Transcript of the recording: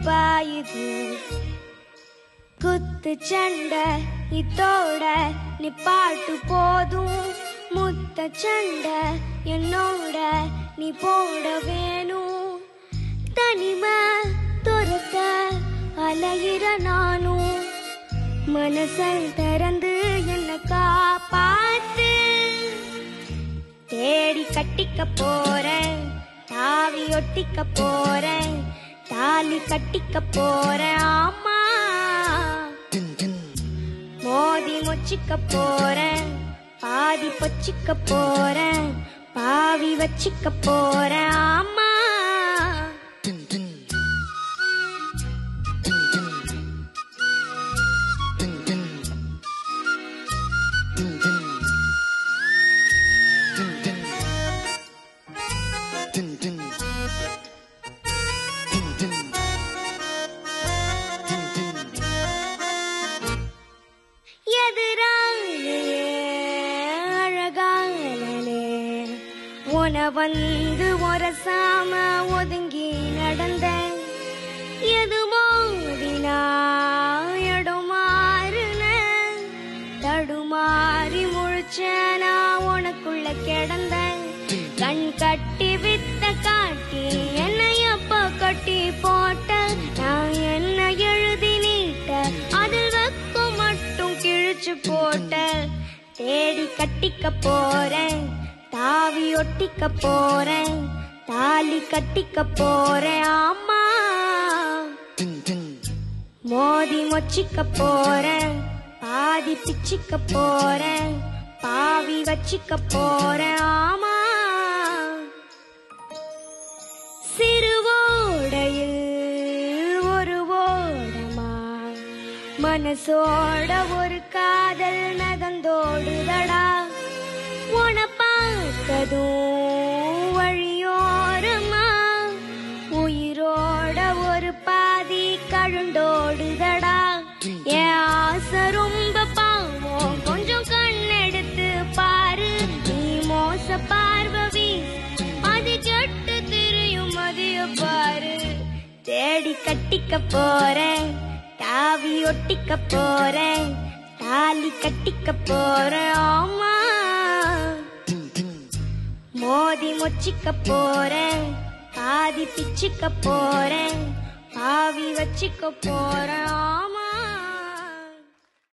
பாயுது குத்து சண்டை இத்தோட நிப்பாட்டு போதும் முத்த சண்டை என்னோட நீ போட வேணும் தனிமை துரத்த அலையிற நானும் மனசல் திறந்து என்ன காப்பாத்து தேடி கட்டிக்க போறேன் தாவி ஒட்டிக்க போறேன் தாலி கட்டிக்க போறேன் ஆமா மோதி மொச்சிக்க போறேன் பாதி பொச்சிக்க போறேன் பாவி வச்சிக்க போறேன் ஆமா எதிராலே அழகாலே உன வந்து ஒரசாம ஒதுங்கி நடந்த எது மோதினா எடுமாறுன தடுமாறி முழிச்ச நான் உனக்குள்ள கிடந்த கண் கட்டி வித்த காட்டி என்னை அப்ப கட்டி போட்ட நான் என்ன எழுதி நீட்ட அதில் வெக்கம் மட்டும் கிழிச்சு போட்ட தேடி கட்டிக்க போறேன் தாவி ஒட்டிக்க போறேன் தாலி கட்டிக்க போறேன் ஆமா மோதி மொச்சிக்க போறேன் பாதி பிச்சிக்க போறேன் பாவி வச்சிக்க போறேன் ஆமா சிறுவோடையில் ஒரு ஓடமா மனசோட ஒரு காதல் நகந்தோடுதடா உன பார்த்ததும் வழியோரமா உயிரோட ஒரு பாதி கழுண்டோடுதடா என் ஆசை ரொம்ப பாவம் கொஞ்சம் கண்ணெடுத்து பாரு நீ மோச பார்வவி அது கெட்டு திரியும் மதிய பாரு தேடி கட்டிக்க போறேன் தாவி ஒட்டிக்க போறேன் தாலி கட்டிக்க போறேன் ஆமா மோதி மொச்சிக்க போறேன் பாதி பிச்சுக்க போறேன் பாவி வச்சுக்க போறேன்